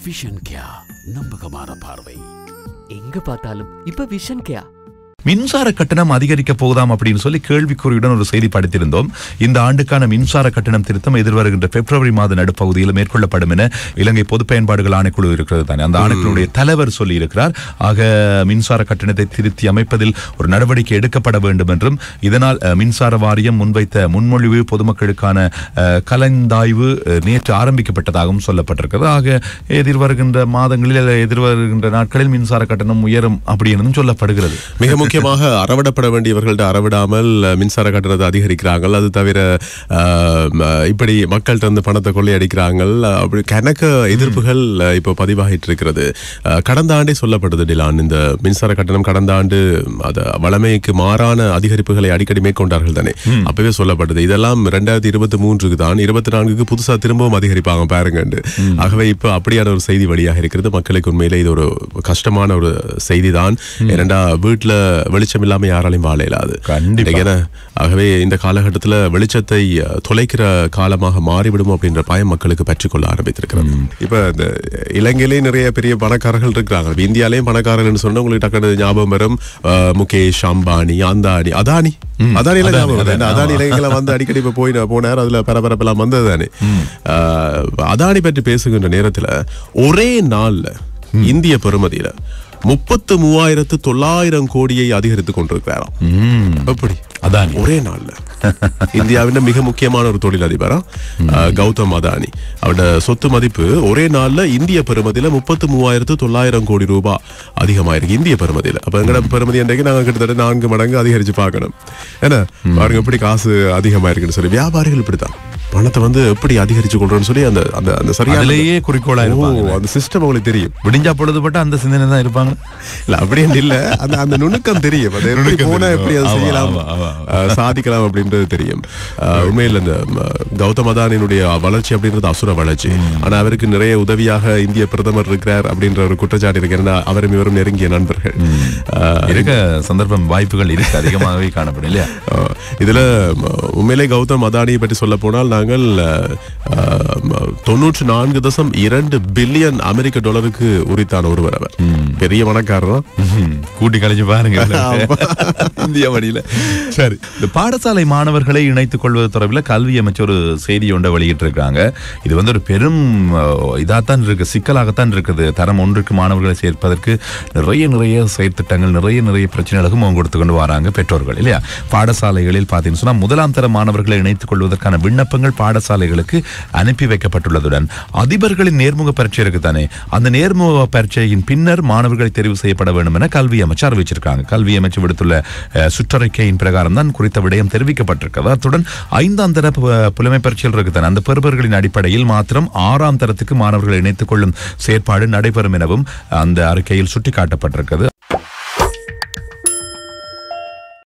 Vision கியா நம்பகமான பார்வை எங்க பார்த்தாலும் இப்ப விஷன் கேயா மின்சார கட்டணம் அதிகரிக்க போகுதாம் அப்படின்னு சொல்லி கேள்விக்குறியுடன் ஒரு செய்தி படித்திருந்தோம் இந்த ஆண்டுக்கான மின்சார கட்டணம் திருத்தம் எதிர்வருகின்ற பிப்ரவரி மாத நடுப்பகுதியில் மேற்கொள்ளப்படும் என இலங்கை பொது பயன்பாடுகள் ஆணைக்குழு இருக்கிறது தானே அந்த ஆணைக்குழுடைய தலைவர் சொல்லி இருக்கிறார் ஆக மின்சார கட்டணத்தை திருத்தி அமைப்பதில் ஒரு நடவடிக்கை எடுக்கப்பட வேண்டும் என்றும் இதனால் அஹ், மின்சார வாரியம் முன்வைத்த முன்மொழிவு பொதுமக்களுக்கான அஹ், கலந்தாய்வு அஹ், நேற்று ஆரம்பிக்கப்பட்டதாகவும் சொல்லப்பட்டிருக்கிறது ஆக எதிர்வருகின்ற மாதங்களில் எதிர்வருகின்ற நாட்களில் மின்சார கட்டணம் உயரும் அப்படி என்றும் சொல்லப்படுகிறது மிக முக்கியமாக அறவிடப்பட வேண்டியவர்கள்ட்ட அறவிடாமல் அஹ், மின்சார கட்டணத்தை அதிகரிக்கிறாங்க அது தவிர அஹ், ம, இப்படி மக்கள்கிட்ட இருந்து பணத்தை கொள்ளையடிக்கிறாங்க அஹ், அப்படி கணக்க எதிர்ப்புகள் அஹ், இப்போ பதிவாகிட்டு இருக்கிறது அஹ், கடந்த ஆண்டே சொல்லப்பட்டது டிலான் இந்த மின்சார கட்டணம் கடந்த ஆண்டு அது வளமைக்கு மாறான அதிகரிப்புகளை அடிக்கடி மேற்கொண்டார்கள் தானே அப்பவே சொல்லப்பட்டது இதெல்லாம் ரெண்டாயிரத்தி இருபத்தி மூன்றுக்கு தான் இருபத்தி நான்குக்கு புதுசா திரும்பவும் அதிகரிப்பாங்க பாருங்கண்டு ஆகவே இப்போ அப்படியான ஒரு செய்தி வழியாக இருக்கிறது மக்களுக்கு உண்மையிலே இது ஒரு கஷ்டமான ஒரு செய்தி தான் ஏனெண்டா வீட்டுல வெளிச்சம் இல்லாம யாராலையும் வாழ இயலாது கண்டிப்பா. ஏன்னா ஆகவே இந்த காலகட்டத்துல வெளிச்சத்தை அஹ், தொலைக்கிற காலமாக மாறிவிடும் அப்படின்ற பயம் மக்களுக்கு பற்றிக்கொள்ள ஆரம்பித்திருக்கிறது இப்ப இந்த இலங்கையிலேயே நிறைய பெரிய பணக்காரர்கள் இருக்கிறாங்க இப்ப இந்தியாலயும் பணக்காரர்கள் சொன்னா உங்களுக்கு டக்குனு ஞாபகம் வரும் அஹ், முகேஷ் அம்பானி அந்தானி அதானி அதானி எல்லாம் ஞாபகம் வருது. ஏன்னா அதானி இலங்கையில வந்து அடிக்கடி இப்ப போய் போனார் அதுல பரபரப்பெல்லாம் வந்தது தானே அஹ், அதானி பற்றி பேசுகின்ற நேரத்துல ஒரே நாள்ல இந்திய பெருமதியில முப்பத்து மூவாயிரத்து தொள்ளாயிரம் கோடியை அதிகரித்துக் கொண்டிருக்கிறாராம் எப்படி அதானி. ஒரே நாள்ல இந்தியாவின் மிக முக்கியமான ஒரு தொழிலதிபரா அஹ், கௌதம் அதானி அவரோட சொத்து மதிப்பு ஒரே நாள்ல இந்திய பெருமதியில முப்பத்து மூவாயிரத்து தொள்ளாயிரம் கோடி ரூபாய் அதிகமாயிருக்கு இந்திய பெருமதியில அப்ப எங்கட பெருமதி அன்றைக்கு நாங்க கிட்டத்தட்ட நான்கு மடங்கு அதிகரிச்சு பார்க்கணும் ஏன்னா பாருங்க எப்படி காசு அதிகமாயிருக்குன்னு சொல்லி வியாபாரிகள் இப்படித்தான் பணத்தை வந்து எப்படி அதிகரிச்சு கொள்றோம்னு சொல்லி அந்த அந்த அந்த சரியான அதிலேயே குறிக்கோளா இருப்பாங்க ஓ, அந்த சிஸ்டம் உங்களுக்கு தெரியும் விடிஞ்சா பொழுதுபட்ட அந்த சிந்தனை தான் இருப்பாங்க இல்ல அப்படின்னு இல்ல அந்த அந்த நுணுக்கம் தெரியும் அது எப்படி நுணுக்கம் போனா தெரியும். எப்படி அதை ஆமா, செய்யலாம் ஆமா, ஆமா. அஹ், சாதிக்கலாம் அப்படின்றது தெரியும் அஹ், உண்மையில் இந்த ம, கௌதம் அதானியினுடைய வளர்ச்சி அப்படின்றது அசுர வளர்ச்சி ஆனா அவருக்கு நிறைய உதவியாக இந்திய பிரதமர் இருக்கிறார் அப்படின்ற ஒரு குற்றச்சாட்டு இருக்கு ஏன்னா அவரும் இவரும் நெருங்கிய நண்பர்கள் அஹ், இருக்க சந்தர்ப்பம் வாய்ப்புகள் இருக்கு அதிகமாகவே காணப்படும் இல்லையா அஹ், இதுல ம, உண்மையிலே கௌதம் அதானியை பற்றி சொல்ல போனால் நாங்கள் அஹ், ம, தொண்ணூற்று நான்கு தசம் இரண்டு பில்லியன் அமெரிக்க டாலருக்கு உரித்தான ஒருவர் அவர் பெரிய பணக்காரர் தான். ம்ஹும். கூட்டி கழிச்சு பாருங்க இந்திய வழியில சரி இந்த பாடசாலை மாணவர்களை இணைத்துக் கொள்வது தொடர்பில் கல்வி அமைச்சர் ஒரு செய்தி ஒன்றை வெளியிட்டிருக்காங்க இது வந்து ஒரு பெரும் அஹ், இதாத்தான் இருக்கு சிக்கலாகத்தான் இருக்குது தரம் ஒன்றுக்கு மாணவர்களை சேர்ப்பதற்கு நிறைய நிறைய செயற்திட்டங்கள் நிறைய நிறைய பிரச்சனைகளுக்கும் அவங்க கொடுத்து கொண்டு வராங்க பெற்றோர்கள் இல்லையா பாடசாலைகளில் பார்த்தீங்கன்னு சொன்னா முதலாம் தர மாணவர்களை இணைத்துக் கொள்வதற்கான விண்ணப்பங்கள் பாடசாலைகளுக்கு அனுப்பி வைக்கப்பட்டுள்ளதுடன் அதிபர்களின் நேர்முக பரீட்சை இருக்கு தானே அந்த நேர்முக பரீட்சையின் பின்னர் மாணவர்களை தெரிவு செய்யப்பட வேண்டும் என கல்வி அமைச்சர் அறிவிச்சிருக்காங்க கல்வி அமைச்சர் விடுத்துள்ள அஹ், சுற்றறிக்கையின் பிரகாரம் தான் குறித்த விடயம் தெரிவிக்கப்பட்டிருக்கிறது அத்துடன் ஐந்தாம் தர பு- புலமை பரீட்சைகள் இருக்கு தானே அந்த பெறுபர்களின் அடிப்படையில் மாத்திரம் ஆறாம் தரத்துக்கு மாணவர்களை இணைத்துக் கொள்ளும் செயற்பாடு நடைபெறும் எனவும் அந்த அறிக்கையில் சுட்டிக்காட்டப்பட்டிருக்கிறது